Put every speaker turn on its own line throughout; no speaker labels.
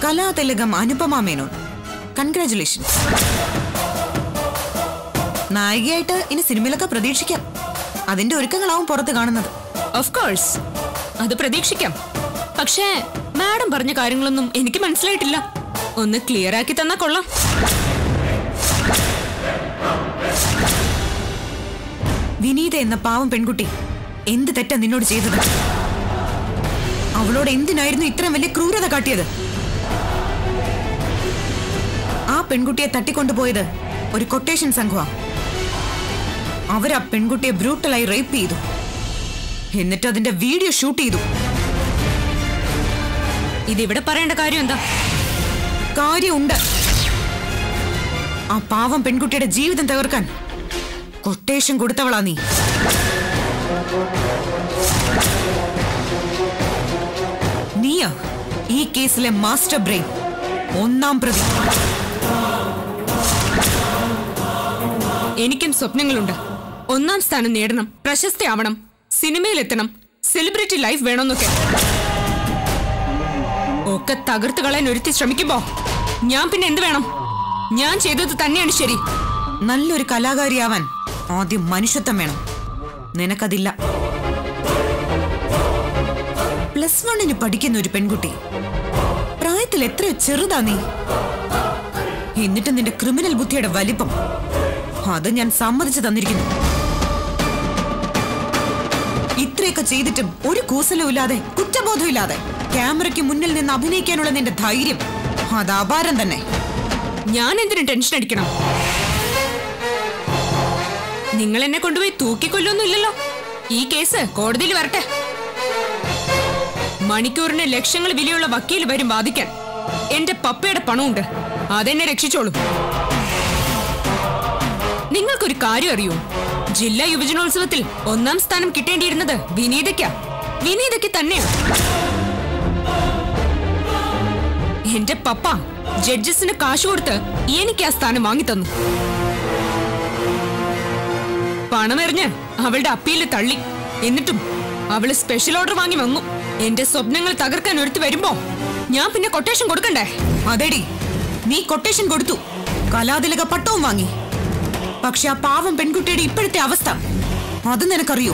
കലാതിലകം Anupama Menon congratulations നായികയായിട്ട് ഇനി സിനിമയിലൊക്കെ പ്രതീക്ഷിക്കാം അതിന്റെ ഒരുക്കങ്ങളാവും പുറത്ത് കാണുന്നത്
ഓഫ് കോഴ്സ് അത് പ്രതീക്ഷിക്കാം പക്ഷേ മാഡം പറഞ്ഞ കാര്യങ്ങളൊന്നും എനിക്ക് മനസ്സിലായിട്ടില്ല ഒന്ന് ക്ലിയർ ആക്കി തന്നാ കൊള്ളാം
വിനീത എന്ന പാവം പെൺകുട്ടി എന്ത് തെറ്റാ നിന്നോട് ചെയ്തത് അവളോട് എന്തിനായിരുന്നു ഇത്രയും വലിയ ക്രൂരത കാട്ടിയത് ആ പെൺകുട്ടിയെ തട്ടിക്കൊണ്ടുപോയത് ഒരു കൊട്ടേഷൻ സംഘമാ അവരാ പെൺകുട്ടിയെ ബ്രൂട്ടലായി റേപ്പ് ചെയ്തു എന്നിട്ട് അതിന്റെ വീഡിയോ ഷൂട്ട് ചെയ്തു
ഇതിവിടെ പറയേണ്ട കാര്യം എന്താ
കാര്യമുണ്ട് ആ പാവം പെൺകുട്ടിയുടെ ജീവിതം തകർക്കാൻ കൊട്ടേഷൻ കൊടുത്തവളാ നീ നീയാ ഈ കേസിലെ മാസ്റ്റർ ബ്രെയിൻ ഒന്നാം പ്രതി
എനിക്കും സ്വപ്നങ്ങളുണ്ട് ഒന്നാം സ്ഥാനം നേടണം പ്രശസ്തയാവണം സിനിമയിലെത്തണം സെലിബ്രിറ്റി ലൈഫ് വേണമെന്നൊക്കെ ഒക്കെ തകർത്ത് കളയാൻ ഒരുത്തി ശ്രമിക്കുമ്പോ ഞാൻ പിന്നെ എന്ത് വേണം ഞാൻ ചെയ്തത് തന്നെയാണ് ശരി
നല്ലൊരു കലാകാരിയാവാൻ ആദ്യം മനുഷ്യത്വം വേണം നിനക്കതില്ല പ്ലസ് വണ്ണിന് പഠിക്കുന്ന ഒരു പെൺകുട്ടി പ്രായത്തിൽ എത്ര ചെറുതാ നീ എന്നിട്ട് നിന്റെ ക്രിമിനൽ ബുദ്ധിയുടെ വലിപ്പം അത് ഞാൻ സമ്മതിച്ചു തന്നിരിക്കുന്നു ഇത്രയൊക്കെ ചെയ്തിട്ടും ഒരു കൂസലും ഇല്ലാതെ കുറ്റബോധം ഇല്ലാതെ ക്യാമറയ്ക്ക് മുന്നിൽ നിന്ന് അഭിനയിക്കാനുള്ള നിന്റെ ധൈര്യം അത് അപാരം തന്നെ
ഞാൻ എന്തിനു ടെൻഷൻ അടിക്കണം നിങ്ങൾ എന്നെ കൊണ്ടുപോയി തൂക്കിക്കൊല്ലൊന്നുമില്ലല്ലോ ഈ കേസ് കോടതിയിൽ വരട്ടെ മണിക്കൂറിന് ലക്ഷങ്ങൾ വിലയുള്ള വക്കീൽ വരും വാദിക്കാൻ എന്റെ പപ്പയുടെ പണമുണ്ട് അതെന്നെ രക്ഷിച്ചോളും നിങ്ങൾക്കൊരു കാര്യം അറിയൂ ജില്ലാ യുവജനോത്സവത്തിൽ ഒന്നാം സ്ഥാനം കിട്ടേണ്ടിയിരുന്നത് വിനീതയ്ക്കാ വിനീതയ്ക്ക് തന്നെയാ എന്റെ പപ്പ ജഡ്ജസിന് കാശ് കൊടുത്ത് എനിക്ക് ആ സ്ഥാനം വാങ്ങിത്തന്നു പണമെറിഞ്ഞ് അവളുടെ അപ്പീല് തള്ളി എന്നിട്ടും അവള് സ്പെഷ്യൽ ഓർഡർ വാങ്ങി വന്നു എന്റെ സ്വപ്നങ്ങൾ തകർക്കാൻ ഒരുത്തി വരുമ്പോ ഞാൻ പിന്നെ കൊട്ടേഷൻ കൊടുക്കണ്ടേ
അതെടി നീ കൊട്ടേഷൻ കൊടുത്തു കലാതിലക പട്ടവും വാങ്ങി പക്ഷെ ആ പാവം പെൺകുട്ടിയുടെ ഇപ്പോഴത്തെ അവസ്ഥ അത് നിനക്കറിയോ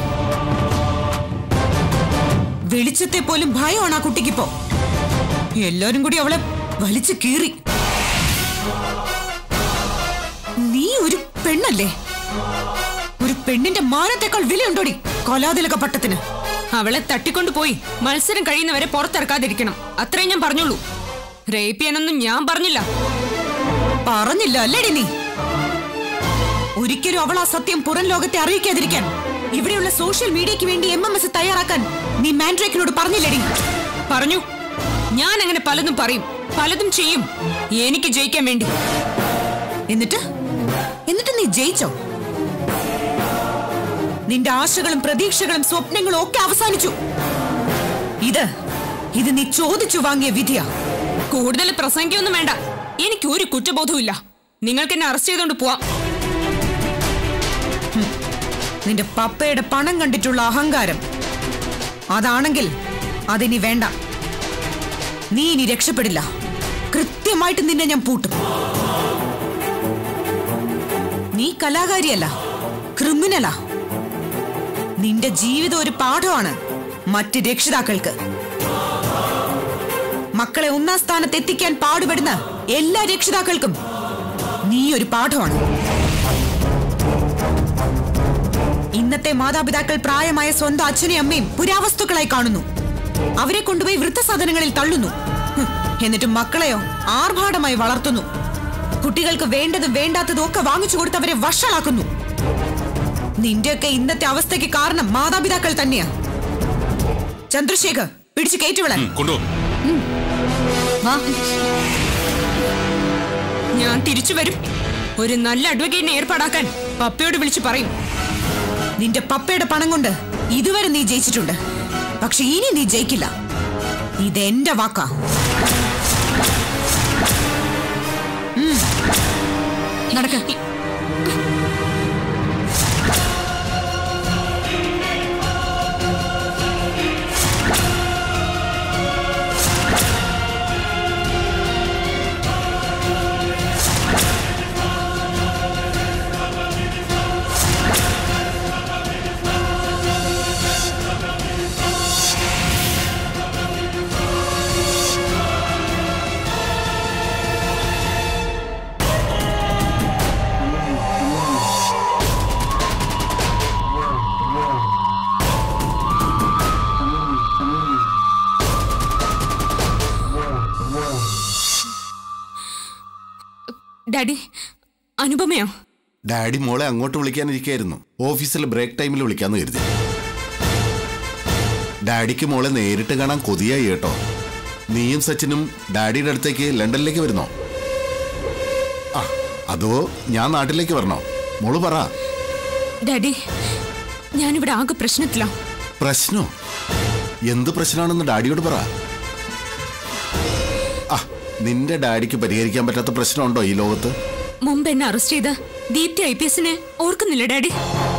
വെളിച്ചത്തെ പോലും ഭയമാണ് ആ കുട്ടിക്കിപ്പോ എല്ലാരും കൂടി അവളെ വലിച്ചു കീറി നീ ഒരു പെണ്ണല്ലേ ഒരു പെണ്ണിന്റെ മാനത്തെക്കാൾ വിലയുണ്ടോടി കലാതിലക പട്ടത്തിന്
അവളെ തട്ടിക്കൊണ്ടുപോയി മത്സരം കഴിയുന്നവരെ പുറത്തിറക്കാതിരിക്കണം അത്രേ ഞാൻ പറഞ്ഞുള്ളൂ റേപ്പ് ചെയ്യാനൊന്നും ഞാൻ പറഞ്ഞില്ല
പറഞ്ഞില്ല അല്ലേടി നീ ഒരിക്കലും അവൾ ആ സത്യം പുറം ലോകത്തെ അറിയിക്കാതിരിക്കാൻ ഇവിടെയുള്ള സോഷ്യൽ മീഡിയയ്ക്ക് വേണ്ടി എം എം എസ് തയ്യാറാക്കാൻ നീ മാൻഡ്രേക്കിനോട് പറഞ്ഞില്ലടി
പറഞ്ഞു ഞാൻ അങ്ങനെ പലതും പറയും പലതും ചെയ്യും എനിക്ക് ജയിക്കാൻ വേണ്ടി
എന്നിട്ട് എന്നിട്ട് നീ ജയിച്ചോ നിന്റെ ആശകളും പ്രതീക്ഷകളും സ്വപ്നങ്ങളും ഒക്കെ അവസാനിച്ചു ഇത് ഇത് നീ ചോദിച്ചു വാങ്ങിയ വിധിയാ
കൂടുതൽ പ്രസംഗിക്കൊന്നും വേണ്ട എനിക്ക് ഒരു കുറ്റബോധവും നിങ്ങൾക്ക് എന്നെ അറസ്റ്റ് ചെയ്തോണ്ട് പോവാം
നിന്റെ പപ്പയുടെ പണം കണ്ടിട്ടുള്ള അഹങ്കാരം അതാണെങ്കിൽ അതിനി വേണ്ട നീ ഇനി രക്ഷപ്പെടില്ല കൃത്യമായിട്ട് നിന്നെ ഞാൻ പൂട്ടും നീ കലാകാരിയല്ല ക്രിമിനലാ നിന്റെ ജീവിതം ഒരു പാഠമാണ് മറ്റ് രക്ഷിതാക്കൾക്ക് മക്കളെ ഒന്നാം സ്ഥാനത്ത് എത്തിക്കാൻ പാടുപെടുന്ന എല്ലാ രക്ഷിതാക്കൾക്കും നീ ഒരു പാഠമാണ് ഇന്നത്തെ മാതാപിതാക്കൾ പ്രായമായ സ്വന്തം അച്ഛനെയും അമ്മയും പുരാവസ്തുക്കളായി കാണുന്നു അവരെ കൊണ്ടുപോയി വൃദ്ധസാധനങ്ങളിൽ തള്ളുന്നു ഹും, എന്നിട്ട് മക്കളെയോ ആർഭാടമായി വളർത്തുന്നു കുട്ടികൾക്ക് വേണ്ടതും വേണ്ടാത്തതും ഒക്കെ വാങ്ങിച്ചു കൊടുത്ത് അവരെ വഷളാക്കുന്നു നിന്റെയൊക്കെ ഇന്നത്തെ അവസ്ഥയ്ക്ക് കാരണം മാതാപിതാക്കൾ തന്നെയാ ചന്ദ്രശേഖർ പിടിച്ചു കയറ്റുവിളാൻ
കൊണ്ടുപോ
ഞാൻ തിരിച്ചു വരും ഒരു നല്ല അഡ്വക്കേറ്റിനെ ഏർപ്പാടാക്കാൻ പപ്പയോട് വിളിച്ചു പറയും
നിന്റെ പപ്പയുടെ പണം കൊണ്ട് ഇതുവരെ നീ ജയിച്ചിട്ടുണ്ട് പക്ഷെ ഇനി നീ ജയിക്കില്ല ഇതെന്റെ വാക്കാ
നടക്ക ഡാഡി അനുപമയോ
ഡാഡി മോളെ അങ്ങോട്ട് വിളിക്കാനിരിക്കായിരുന്നു ഓഫീസിൽ ബ്രേക്ക് ടൈമിൽ വിളിക്കാന്ന് കരുതി ഡാഡിക്ക് മോളെ നേരിട്ട് കാണാൻ കൊതിയായി കേട്ടോ നീയും സച്ചിനും ഡാഡിയുടെ അടുത്തേക്ക് ലണ്ടനിലേക്ക് വരുന്നോ ആ അതോ ഞാൻ നാട്ടിലേക്ക് വരണോ മോള് പറ
ഡാഡി ഞാനിവിടെ ആകെ പ്രശ്നത്തിലാ
പ്രശ്നോ എന്ത് പ്രശ്നമാണെന്ന് ഡാഡിയോട് പറ ആ നിന്റെ ഡാഡിക്ക് പരിഹരിക്കാൻ പറ്റാത്ത പ്രശ്നമുണ്ടോ ഈ ലോകത്ത്
മുമ്പ് എന്നെ അറസ്റ്റ് ചെയ്ത ദീപ്തി ഐ പി എസിനെ ഓർക്കുന്നില്ല ഡാഡി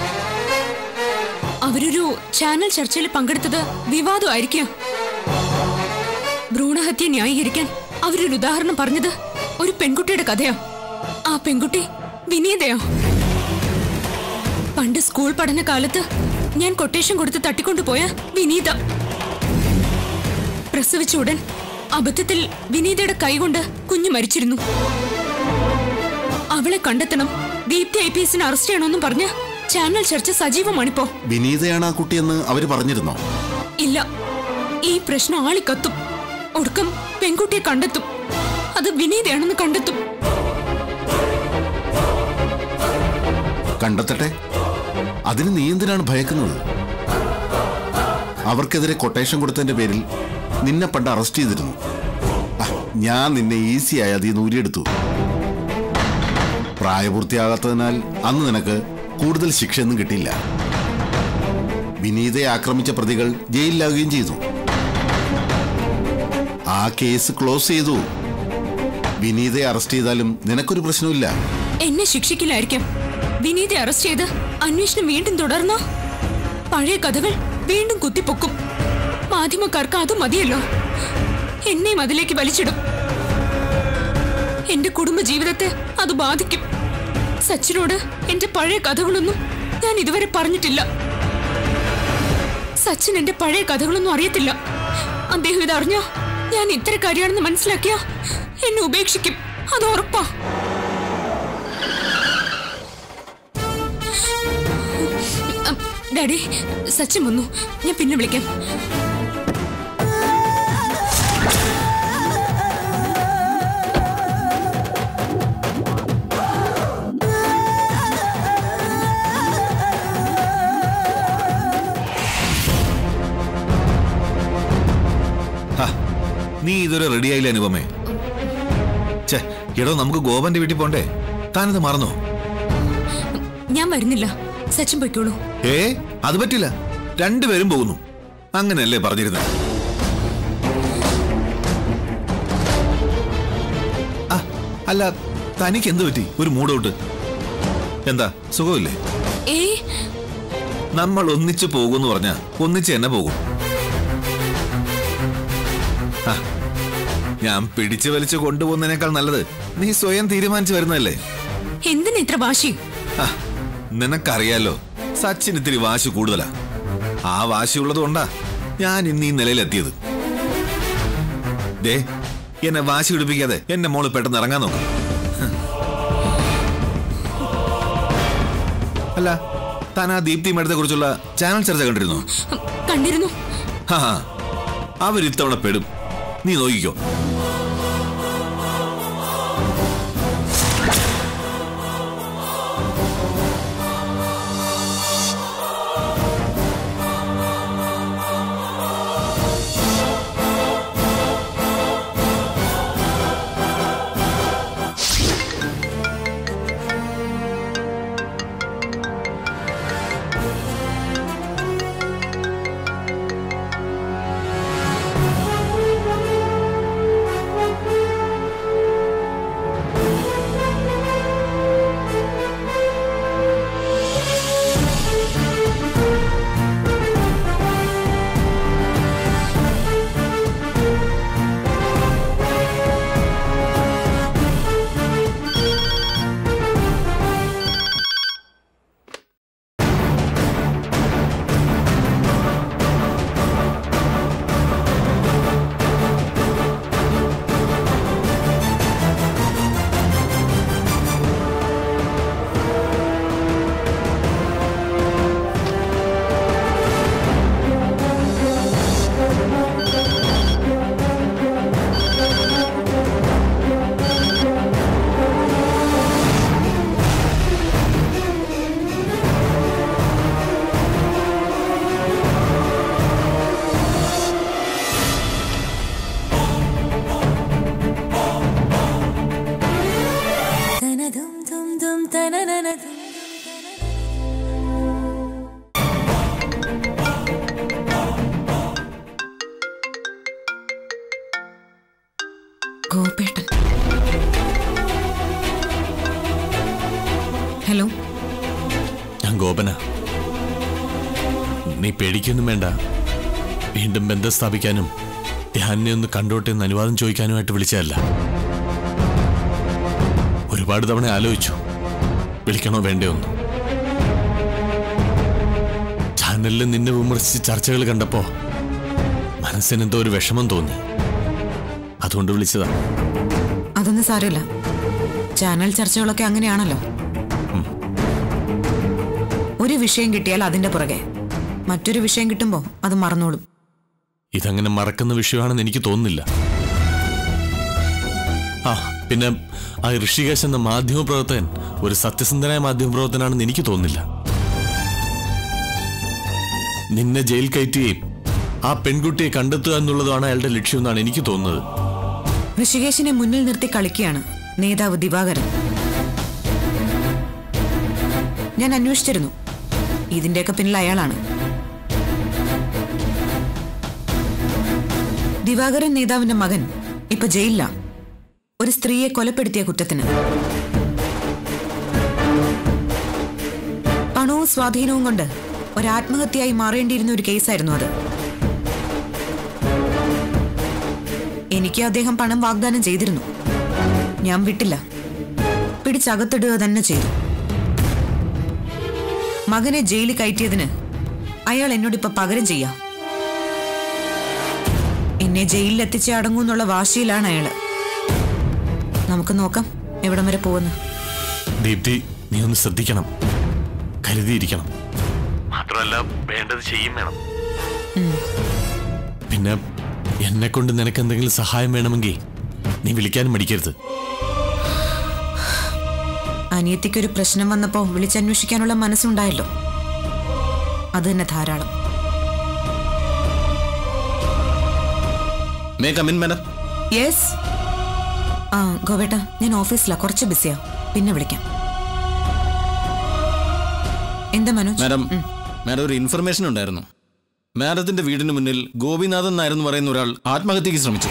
അവരൊരു ചാനൽ ചർച്ചയിൽ പങ്കെടുത്തത് വിവാദമായിരിക്കും ഭ്രൂണഹത്യ ന്യായീകരിക്കാൻ അവരൊരു ഉദാഹരണം പറഞ്ഞത് ഒരു പെൺകുട്ടിയുടെ കഥയോ ആ പെൺകുട്ടി വിനീതയോ പണ്ട് സ്കൂൾ പഠന കാലത്ത് ഞാൻ കൊട്ടേഷൻ കൊടുത്ത് തട്ടിക്കൊണ്ടുപോയ വിനീത പ്രസവിച്ച ഉടൻ അബദ്ധത്തിൽ വിനീതയുടെ കൈകൊണ്ട് കുഞ്ഞു മരിച്ചിരുന്നു അവളെ കണ്ടെത്തണം ദീപ്തി ഐ പി എസിനെ അറസ്റ്റ് ചെയ്യണമെന്നും പറഞ്ഞ് ചാനൽ ചർച്ച സജീവമാണിപ്പോ
വിനീതയാണ് ആ കുട്ടിയെന്ന് അവര് പറഞ്ഞിരുന്നോ
ഇല്ല ഈ പ്രശ്നം ആളിക്കത്തും ഒടുക്കം പെൺകുട്ടിയെ കണ്ടെത്തും അത് വിനീതയാണെന്ന് കണ്ടെത്തും
കണ്ടെത്തട്ടെ അതിന് നീ എന്തിനാണ് ഭയക്കുന്നത് അവർക്കെതിരെ കൊട്ടേഷൻ കൊടുത്തതിന്റെ പേരിൽ നിന്നെ പണ്ട് അറസ്റ്റ് ചെയ്തിരുന്നു ആ, ഞാൻ നിന്നെ ഈസിയായി അതിൽ നിന്ന് ഊരിയെടുത്തു പ്രായപൂർത്തിയാകാത്തതിനാൽ അന്ന് നിനക്ക് കൂടുതൽ ശിക്ഷയൊന്നും കിട്ടിയില്ല വിനീതയെ ആക്രമിച്ച പ്രതികൾ ജയിലിലാകുകയും ചെയ്തു ആ കേസ് ക്ലോസ് ചെയ്തു വിനീതയെ അറസ്റ്റ് ചെയ്താലും നിനക്കൊരു പ്രശ്നമില്ല
എന്നെ ശിക്ഷിക്കില്ലായിരിക്കാം വിനീതയെ അറസ്റ്റ് ചെയ്ത് അന്വേഷണം വീണ്ടും തുടർന്നോ പഴയ കഥകൾ വീണ്ടും കുത്തിപ്പൊക്കും മാധ്യമക്കാർക്ക് അത് മതിയല്ലോ എന്നെയും അതിലേക്ക് വലിച്ചിടും എന്റെ കുടുംബ ജീവിതത്തെ അത് ബാധിക്കും സച്ചിനോട് എന്റെ പഴയ കഥകളൊന്നും ഞാൻ ഇതുവരെ പറഞ്ഞിട്ടില്ല സച്ചിൻ എന്റെ പഴയ കഥകളൊന്നും അറിയത്തില്ല അദ്ദേഹം ഇതറിഞ്ഞോ ഞാൻ ഇത്തരക്കാരിയാണെന്ന് മനസ്സിലാക്കിയ എന്നെ ഉപേക്ഷിക്കും അത് ഉറപ്പാ അം, ഡാഡി സച്ചിൻ വന്നു ഞാൻ പിന്നെ വിളിക്കാം
ഹ, നീ ഇതുവരെ റെഡിയായില്ല അനുപമേ ഛേ എടോ നമുക്ക് ഗോപന്റെ വീട്ടിൽ പോണ്ടേ താനിത് മറന്നോ
ഞാൻ വരുന്നില്ല സച്ചിൻ പൊയ്ക്കോളൂ
ഏ അത് പറ്റില്ല രണ്ടുപേരും പോകുന്നു അങ്ങനെയല്ലേ പറഞ്ഞിരുന്നത് ആ, അല്ല തനിക്ക് എന്ത് പറ്റി ഒരു മൂടൗട്ട് എന്താ സുഖമില്ലേ
ഏ
നമ്മൾ ഒന്നിച്ചു പോകുമെന്ന് പറഞ്ഞാ ഒന്നിച്ച് തന്നെ പോകും ആ, ഞാൻ പിടിച്ചു വലിച്ചു കൊണ്ടുപോകുന്നതിനേക്കാൾ നല്ലത് നീ സ്വയം തീരുമാനിച്ചു വരുന്നതല്ലേ
എന്തിനാ ഇത്ര വാശി
ആ, നിനക്കറിയാലോ സച്ചിൻ ഇത്തിരി വാശി കൂടുതലാ ആ വാശി ഉള്ളതുകൊണ്ടാ ഞാൻ ഇന്ന് ഈ നിലയിലെത്തിയത് ദേ എന്നെ വാശി പിടിപ്പിക്കാതെ എന്റെ മോള് പെട്ടെന്ന് ഇറങ്ങാൻ നോക്കും അല്ല താൻ ആ ദീപ്തി മേഡത്തെ കുറിച്ചുള്ള ചാനൽ ചർച്ച കണ്ടിരുന്നോ
ഉം, കണ്ടിരുന്നു
ഹാ അവരിത്തവണ പെടും നീ നോക്കിക്കോ
ഗോപേട്ടൻ ഹലോ
ഞാൻ ഗോപന നീ പേടിക്കൊന്നും വേണ്ട വീണ്ടും ബന്ധം സ്ഥാപിക്കാനും ധ്യാനിനെ ഒന്ന് കണ്ടോട്ടെ എന്ന് അനുവാദം ചോദിക്കാനുമായിട്ട് വിളിച്ചതല്ല ഒരുപാട് തവണ ആലോചിച്ചു വിളിക്കണോ വേണ്ടയോ എന്ന് ചാനലിൽ നിന്നെ വിമർശിച്ച് ചർച്ചകൾ കണ്ടപ്പോ മനസ്സിനെന്തോ ഒരു വിഷമം തോന്നി അതുകൊണ്ട് വിളിച്ചതാ
അതൊന്നും സാരമില്ല ചാനൽ ചർച്ചകളൊക്കെ അങ്ങനെയാണല്ലോ ഒരു വിഷയം കിട്ടിയാൽ അതിന്റെ പുറകെ മറ്റൊരു വിഷയം കിട്ടുമ്പോൾ അത് മറന്നോളും
ഇതങ്ങനെ മറക്കുന്ന വിഷയമാണെന്ന് എനിക്ക് തോന്നുന്നില്ല ആ പിന്നെ ആ ഋഷികേശ് എന്ന മാധ്യമപ്രവർത്തകൻ ഒരു സത്യസന്ധനായ മാധ്യമപ്രവർത്തനാണെന്ന് എനിക്ക് തോന്നുന്നില്ല നിന്നെ ജയിൽ കയറ്റുകയും ആ പെൺകുട്ടിയെ കണ്ടെത്തുക എന്നുള്ളതാണ് അയാളുടെ ലക്ഷ്യമെന്നാണ് എനിക്ക് തോന്നുന്നത്
ഋഷികേശിനെ മുന്നിൽ നിർത്തി കളിക്കുകയാണ് നേതാവ് ദിവാകരൻ ഞാൻ അന്വേഷിച്ചിരുന്നു ഇതിന്റെയൊക്കെ പിന്നിൽ അയാളാണ് ദിവാകരൻ നേതാവിന്റെ മകൻ ഇപ്പൊ ജയിലില ഒരു സ്ത്രീയെ കൊലപ്പെടുത്തിയ കുറ്റത്തിന് പണവും സ്വാധീനവും കൊണ്ട് ഒരാത്മഹത്യയായി മാറേണ്ടിയിരുന്ന ഒരു കേസായിരുന്നു അത് എനിക്ക് അദ്ദേഹം പണം വാഗ്ദാനം ചെയ്തിരുന്നു ഞാൻ വിട്ടില്ല പിടിച്ചകത്തിടുക തന്നെ ചെയ്തു മകനെ ജയിലിൽ കയറ്റിയതിന് അയാൾ എന്നോടിപ്പോ പകരം ചെയ്യാം എന്നെ ജയിലിൽ എത്തിച്ചേ അടങ്ങൂ എന്നുള്ള വാശിയിലാണ് അയാള് നമുക്ക് നോക്കാം എവിടം വരെ പോകുന്നു
ദീപ്തി നീ ഒന്ന് ശ്രദ്ധിക്കണം കരുതിയിരിക്കണം മാത്രമല്ല വേണ്ടത് ചെയ്യും വേണം പിന്നെ എന്നെ കൊണ്ട് നിനക്ക് എന്തെങ്കിലും സഹായം വേണമെങ്കിൽ നീ വിളിക്കാനും മടിക്കരുത്
അനിയത്തിക്കൊരു പ്രശ്നം വന്നപ്പോ വിളിച്ചന്വേഷിക്കാനുള്ള മനസ്സുണ്ടായല്ലോ അത് തന്നെ ധാരാളം
മേ കമിൻ മാഡം
യെസ് ആ ഗോവേട്ട ഞാൻ ഓഫീസിലാ കുറച്ച് ബിസിയാ പിന്നെ വിളിക്കാം എന്താ മനോജ്
മാഡം മാഡം ഒരു ഇൻഫർമേഷൻ ഉണ്ടായിരുന്നു മാഡത്തിന്റെ വീടിന് മുന്നിൽ ഗോപിനാഥൻ നായരെന്ന് പറയുന്ന ഒരാൾ ആത്മഹത്യക്ക് ശ്രമിച്ചു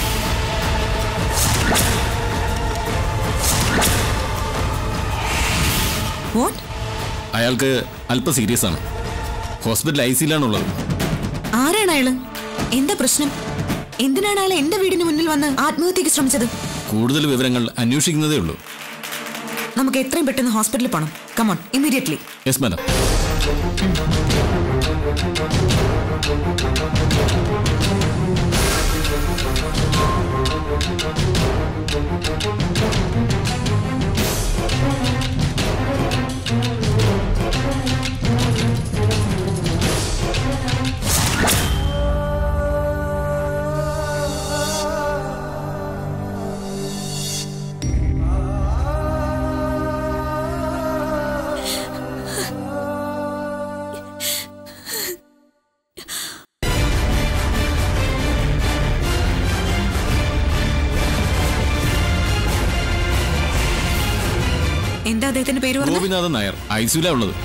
വാട്ട്
അയാൾക്ക് അല്പം സീരിയസ് ആണ് ഹോസ്പിറ്റൽ ഐ സിയിലാണുള്ളത്
ആരാണ് അയാള് എന്താ പ്രശ്നം എന്തിനാണ് അയാൾ എന്റെ വീടിന് മുന്നിൽ വന്ന് ആത്മഹത്യക്ക് ശ്രമിച്ചത്
കൂടുതൽ വിവരങ്ങൾ അന്വേഷിക്കുന്നതേ ഉള്ളൂ
നമുക്ക് എത്രയും പെട്ടെന്ന് ഹോസ്പിറ്റലിൽ പോകണം കമോൺ ഇമ്മീഡിയറ്റ്ലി
യെസ് മാഡം
എന്താ അദ്ദേഹത്തിന്റെ പേര് പറഞ്ഞത്
ഗോപിനാഥൻ നായർ ഐ സിയിലാണ് ഉള്ളത്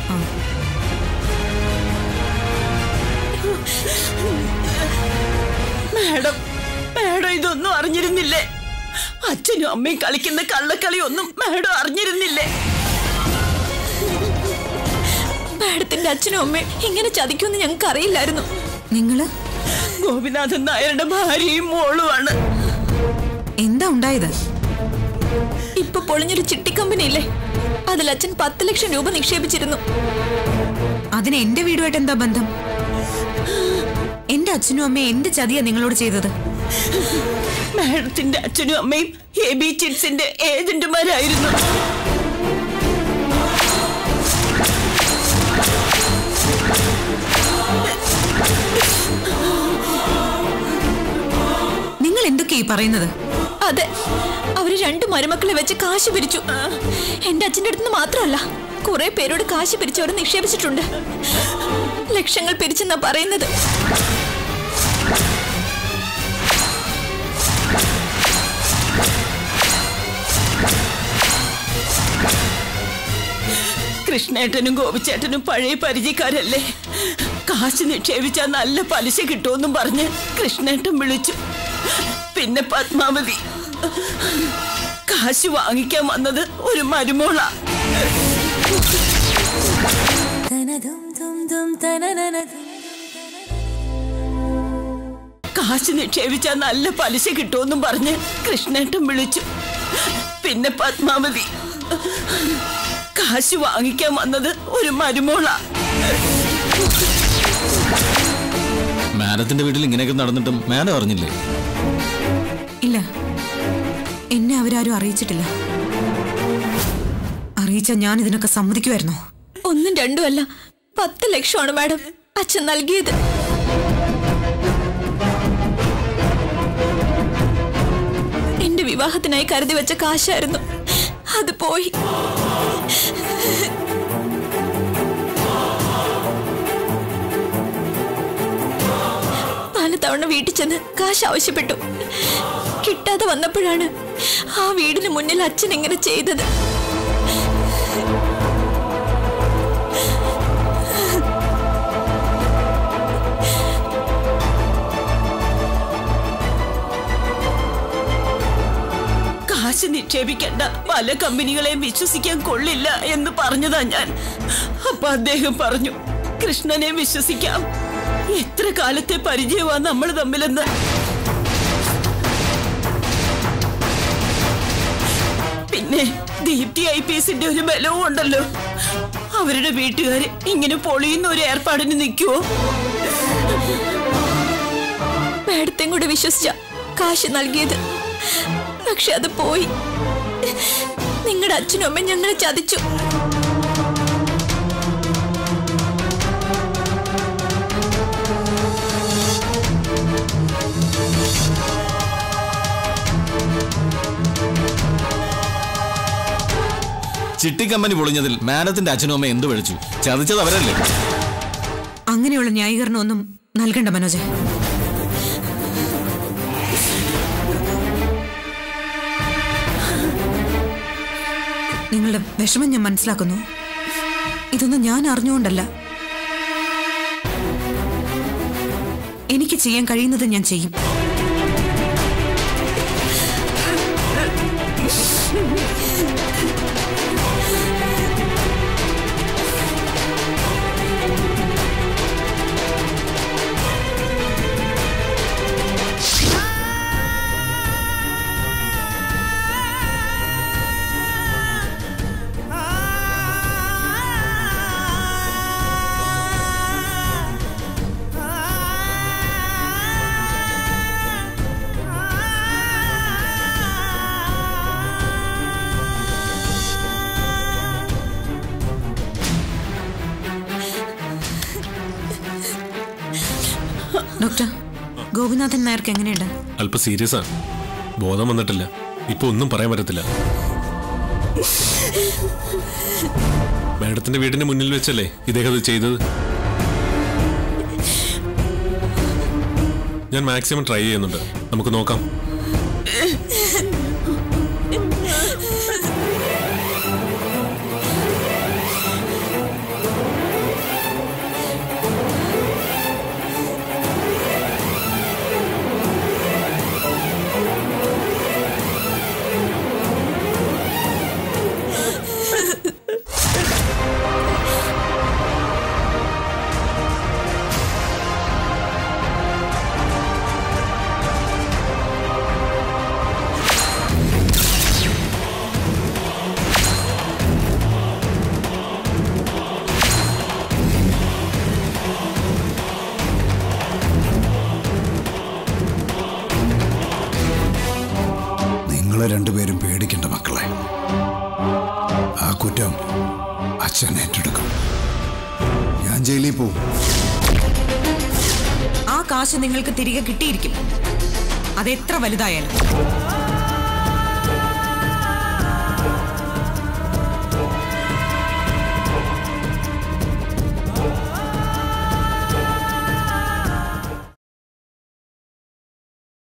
മാഡം മാഡം ഇതൊന്നും അറിഞ്ഞിരുന്നില്ലേ അച്ഛനും അമ്മയും കളിക്കുന്ന കള്ളക്കളി ഒന്നും മാഡം അറിഞ്ഞിരുന്നില്ലേ
മാഡത്തിന്റെ അച്ഛനും അമ്മയും ഇങ്ങനെ ചതിക്കുമെന്ന് ഞങ്ങൾക്ക് അറിയില്ലായിരുന്നു
നിങ്ങള്
ഗോപിനാഥൻ നായരുടെ ഭാര്യയും മോളുമാണ്
എന്താ ഉണ്ടായത്
ഇപ്പൊ പൊളിഞ്ഞൊരു ചിട്ടി കമ്പനി ഇല്ലേ അതിൽ അച്ഛൻ പത്ത് ലക്ഷം രൂപ നിക്ഷേപിച്ചിരുന്നു
അതിന് എന്റെ വീടുമായിട്ട് എന്താ ബന്ധം എന്റെ അച്ഛനും അമ്മയും എന്ത് ചതിയാ നിങ്ങളോട് ചെയ്തത്
മാഡത്തിന്റെ അച്ഛനും അമ്മയും എ ബി ചിറ്റ്സിന്റെ ഏജന്റുമാരായിരുന്നു
നിങ്ങൾ എന്തൊക്കെയാ ഈ പറയുന്നത്
അതെ അവര് രണ്ട് മരുമക്കളെ വെച്ച് കാശ് പിരിച്ചു എന്റെ അച്ഛന്റെ അടുത്ത് മാത്രമല്ല കുറെ പേരോട് കാശ് പിരിച്ച് അവർ നിക്ഷേപിച്ചിട്ടുണ്ട് ലക്ഷങ്ങൾ പിരിച്ചെന്നാ പറയുന്നത്
കൃഷ്ണേട്ടനും ഗോപിച്ചേട്ടനും പഴയ പരിചയക്കാരല്ലേ കാശ് നിക്ഷേപിച്ചാൽ നല്ല പലിശ കിട്ടുമെന്നും പറഞ്ഞ് കൃഷ്ണേട്ടൻ വിളിച്ചു പിന്നെ പത്മാവതി കാശ് വാങ്ങിക്കാൻ വന്നത് ഒരു മരുമോള കാശ് നിക്ഷേപിച്ചാൽ നല്ല പലിശ കിട്ടുമെന്നും പറഞ്ഞ് കൃഷ്ണേട്ടൻ വിളിച്ചു പിന്നെ പത്മാവതി കാശ് വാങ്ങിക്കാൻ വന്നത് ഒരു മരുമോള
മാഡത്തിന്റെ വീട്ടിൽ ഇങ്ങനെയൊക്കെ നടന്നിട്ടും മാഡം അറിഞ്ഞില്ലേ
ഇല്ല എന്നെ അവരാരും അറിയിച്ചിട്ടില്ല അറിയിച്ച ഞാൻ ഇതിനൊക്കെ സമ്മതിക്കുമായിരുന്നോ
ഒന്നും രണ്ടുമല്ല പത്ത് ലക്ഷമാണ് മാഡം അച്ഛൻ നൽകിയത് എന്റെ വിവാഹത്തിനായി കരുതി വെച്ച കാശായിരുന്നു അത് പോയി പലതവണ വീട്ടിൽ ചെന്ന് കാശ് ആവശ്യപ്പെട്ടു കിട്ടാതെ വന്നപ്പോഴാണ് ആ വീടിന് മുന്നിൽ അച്ഛൻ ഇങ്ങനെ ചെയ്തത്
കാശ് നിക്ഷേപിക്കേണ്ട പല കമ്പനികളെയും വിശ്വസിക്കാൻ കൊള്ളില്ല എന്ന് പറഞ്ഞതാ ഞാൻ അപ്പൊ അദ്ദേഹം പറഞ്ഞു കൃഷ്ണനെ വിശ്വസിക്കാം എത്ര കാലത്തെ പരിചയമാ നമ്മൾ തമ്മിലെന്ന് പിന്നെ ദീപ്തി ഐ പി എസിന്റെ ഒരു ബലവും ഉണ്ടല്ലോ അവരുടെ വീട്ടുകാര് ഇങ്ങനെ പൊളിയുന്ന ഒരു ഏർപ്പാടിന് നിൽക്കുവോ
മാഡത്തെയും കൂടെ വിശ്വസിച്ച കാശ് നൽകിയത് പക്ഷെ അത് പോയി നിങ്ങളുടെ അച്ഛനും അമ്മയും ഞങ്ങളെ ചതിച്ചു
ചിട്ടി കമ്പനി പൊളിഞ്ഞതിൽ മാഡത്തിന്റെ അച്ഛനും അമ്മ എന്ത് വിളിച്ചു ചതിച്ചത് അവരല്ലേ
അങ്ങനെയുള്ള ന്യായീകരണമൊന്നും നൽകണ്ട മനോജ് നിങ്ങളുടെ വിഷമം ഞാൻ മനസ്സിലാക്കുന്നു ഇതൊന്നും ഞാൻ അറിഞ്ഞുകൊണ്ടല്ല എനിക്ക് ചെയ്യാൻ കഴിയുന്നത് ഞാൻ ചെയ്യും ഡോക്ടർ ഗോപിനാഥൻ നായർക്ക് എങ്ങനെയുണ്ട്
അല്പം സീരിയസ് ആണ് ബോധം വന്നിട്ടില്ല ഇപ്പൊ ഒന്നും പറയാൻ പറ്റത്തില്ല മാഡത്തിന്റെ വീടിന് മുന്നിൽ വെച്ചല്ലേ ഇദ്ദേഹം അത് ചെയ്തത് ഞാൻ മാക്സിമം ട്രൈ ചെയ്യുന്നുണ്ട് നമുക്ക് നോക്കാം
നിങ്ങൾ രണ്ടുപേരും പേടിക്കണ്ട മക്കളെ ആ കുറ്റം അച്ഛൻ ഏറ്റെടുക്കും ഞാൻ ജയിലിൽ പോവും
ആ കാശ് നിങ്ങൾക്ക് തിരികെ കിട്ടിയിരിക്കും അതെത്ര വലുതായാലും